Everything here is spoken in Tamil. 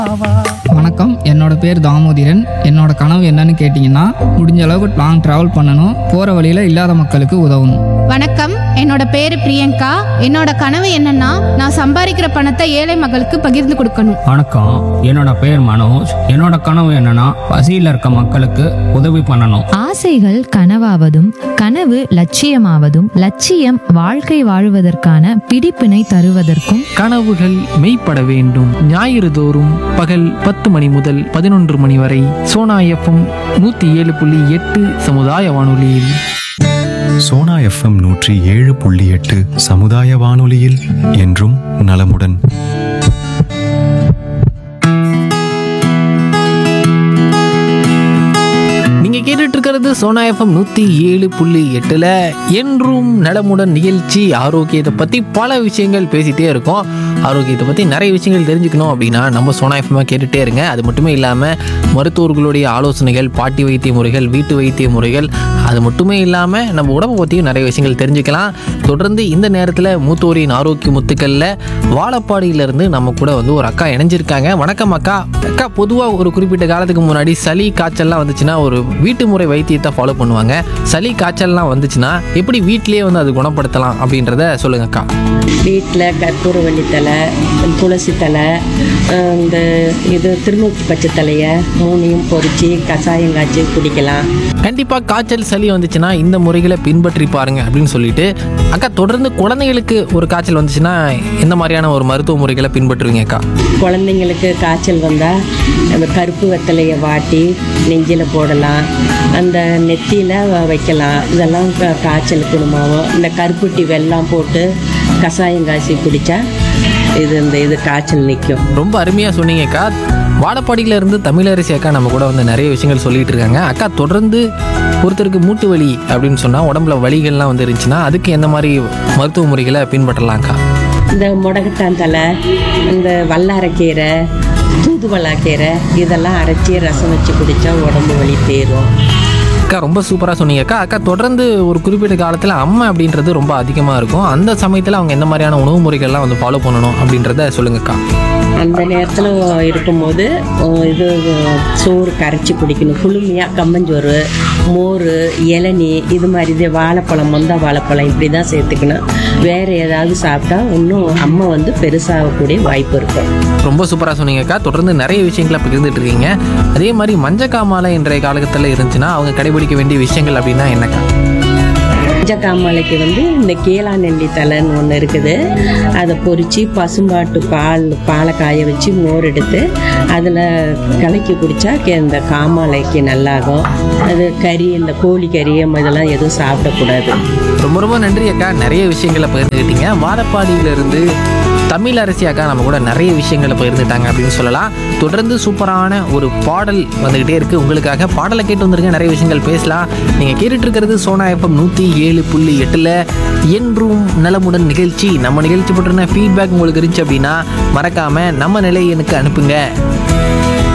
வணக்கம் என்னோட பேர் தாமோதிரன் என்னோட கனவு என்னன்னு கேட்டிங்கன்னா முடிஞ்ச அளவுக்கு லாங் ட்ராவல் பண்ணணும் போகிற வழியில் இல்லாத மக்களுக்கு உதவணும் வணக்கம் என்னோட பேரு பிரியங்கா என்னோட கனவு என்னன்னா நான் சம்பாதிக்கிற பணத்தை ஏழை மக்களுக்கு பகிர்ந்து கொடுக்கணும் வணக்கம் என்னோட பேர் மனோஜ் என்னோட கனவு என்னன்னா பசியில் இருக்க மக்களுக்கு உதவி பண்ணணும் ஆசைகள் கனவாவதும் கனவு லட்சியமாவதும் லட்சியம் வாழ்க்கை வாழுவதற்கான பிடிப்பினை தருவதற்கும் கனவுகள் மெய்ப்பட வேண்டும் ஞாயிறு தோறும் பகல் பத்து மணி முதல் பதினொன்று மணி வரை சோனா எஃப்எம் நூற்றி ஏழு புள்ளி எட்டு சமுதாய வானொலியில் சோனா எஃப்எம் நூற்றி ஏழு புள்ளி எட்டு சமுதாய வானொலியில் என்றும் நலமுடன் நீங்க கேட்டுட்டு இருக்கிறது சோனா எஃப்எம் நூற்றி ஏழு புள்ளி எட்டில் என்றும் நலமுடன் நிகழ்ச்சி ஆரோக்கியத்தை பற்றி பல விஷயங்கள் பேசிகிட்டே இருக்கோம் ஆரோக்கியத்தை பற்றி நிறைய விஷயங்கள் தெரிஞ்சுக்கணும் அப்படின்னா நம்ம சோனா எஃப்எம்மாக கேட்டுகிட்டே இருங்க அது மட்டுமே இல்லாமல் மருத்துவர்களுடைய ஆலோசனைகள் பாட்டி வைத்திய முறைகள் வீட்டு வைத்திய முறைகள் அது மட்டுமே இல்லாமல் நம்ம உடம்பை பற்றியும் நிறைய விஷயங்கள் தெரிஞ்சுக்கலாம் தொடர்ந்து இந்த நேரத்தில் மூத்தோரின் ஆரோக்கிய முத்துக்களில் வாழப்பாடியிலேருந்து நம்ம கூட வந்து ஒரு அக்கா இணைஞ்சிருக்காங்க வணக்கம் அக்கா அக்கா பொதுவாக ஒரு குறிப்பிட்ட காலத்துக்கு முன்னாடி சளி காய்ச்சல்லாம் வந்துச்சுன்னா ஒரு வீட்டு முறை வைத்தியத்தை ஃபாலோ பண்ணுவாங்க சளி காய்ச்சல்லாம் வந்துச்சுன்னா எப்படி வீட்டிலேயே வந்து அது குணப்படுத்தலாம் அப்படின்றத சொல்லுங்க அக்கா வீட்டில் கற்பூரவள்ளி தலை துளசி தலை அஹ் இந்த இது திருநூற்றி பச்சை தலையை மூணையும் பொரித்து கஷாயம் காய்ச்சி குடிக்கலாம் கண்டிப்பாக காய்ச்சல் சளி வந்துச்சுன்னா இந்த முறைகளை பின்பற்றி பாருங்க அப்படின்னு சொல்லிட்டு அக்கா தொடர்ந்து குழந்தைகளுக்கு ஒரு காய்ச்சல் வந்துச்சுன்னா எந்த மாதிரியான ஒரு மருத்துவ முறைகளை பின்பற்றுவீங்க அக்கா குழந்தைங்களுக்கு காய்ச்சல் வந்தால் அந்த கருப்பு வெத்தலையை வாட்டி நெஞ்சில் போடலாம் அந்த நெத்தியில் வைக்கலாம் இதெல்லாம் கா- காய்ச்சல் குணமாகும் இந்த கருப்புட்டி வெல்லம் போட்டு கஷாயம் காய்ச்சி குடித்தா இது இந்த இது காய்ச்சல் நிற்கும் ரொம்ப அருமையாக சொன்னீங்க அக்கா வாழப்பாடியில இருந்து தமிழரசி அக்கா நம்ம கூட வந்து நிறைய விஷயங்கள் சொல்லிட்டு இருக்காங்க அக்கா தொடர்ந்து ஒருத்தருக்கு மூட்டு வலி அப்படின்னு சொன்னால் உடம்புல வலிகள்லாம் வந்து இருந்துச்சுன்னா அதுக்கு எந்த மாதிரி மருத்துவ முறைகளை பின்பற்றலாம் அக்கா இந்த முடக்கத்தான் தலை இந்த வல்லாரக்கீரை தூதுவளாக்கீரை இதெல்லாம் அரைச்சி ரசம் வச்சு குடித்தா உடம்பு வலி தேரும் அக்கா ரொம்ப சூப்பராக சொன்னீங்க அக்கா அக்கா தொடர்ந்து ஒரு குறிப்பிட்ட காலத்தில் அம்மை அப்படின்றது ரொம்ப அதிகமாக இருக்கும் அந்த சமயத்தில் அவங்க எந்த மாதிரியான உணவு முறைகள்லாம் வந்து ஃபாலோ பண்ணணும் அப்படின்றத சொல்லுங்கக்கா அந்த நேரத்தில் இருக்கும்போது அஹ், இது சோறு கரைச்சி குடிக்கணும் குளுமையாக கம்மஞ்சோறு மோர் இளநீ இது மாதிரி இது வாழைப்பழம் மொந்த வாழைப்பழம் இப்படி தான் சேர்த்துக்கணும் வேறு ஏதாவது சாப்பிட்டா இன்னும் அம்மை வந்து பெருசாகக்கூடிய வாய்ப்பு இருக்கும் ரொம்ப சூப்பராக சொன்னீங்கக்கா தொடர்ந்து நிறைய விஷயங்களை பகிர்ந்துட்டு இருக்கீங்க அதே மாதிரி மஞ்சக்காமாலை இன்றைய காலகட்டத்தில் இருந்துச்சுன்னா அவங்க கடைபிடிக்க வேண்டிய விஷயங்கள் அப்படின்னா என்னக்கா மஞ்சக்காமலைக்கு வந்து இந்த கீழா நெல்லி தலைன்னு ஒன்று இருக்குது அதை பொரித்து பசும்பாட்டு பால் பாலை காய வச்சு மோர் எடுத்து அதில் கலக்கி குடித்தா இந்த காமாலைக்கு நல்லாகும் அது கறி இந்த கோழி கறி இதெல்லாம் எதுவும் சாப்பிடக்கூடாது ரொம்ப ரொம்ப நன்றி அக்கா நிறைய விஷயங்களை பகிர்ந்துக்கிட்டீங்க வாழப்பாடியிலிருந்து தமிழ் அரசி அக்கா நம்ம கூட நிறைய விஷயங்களை பகிர்ந்துட்டாங்க அப்படின்னு சொல்லலாம் தொடர்ந்து சூப்பரான ஒரு பாடல் வந்துக்கிட்டே இருக்கு உங்களுக்காக பாடலை கேட்டு வந்திருக்க நிறைய விஷயங்கள் பேசலாம் நீங்கள் கேட்டுட்டு இருக்கிறது சோனா எஃப்எம் நூற்றி ஏழு புள்ளி எட்டில் என்றும் நலமுடன் நிகழ்ச்சி நம்ம நிகழ்ச்சி பற்றின ஃபீட்பேக் உங்களுக்கு இருந்துச்சு அப்படின்னா மறக்காம நம்ம நிலை எனக்கு அனுப்புங்க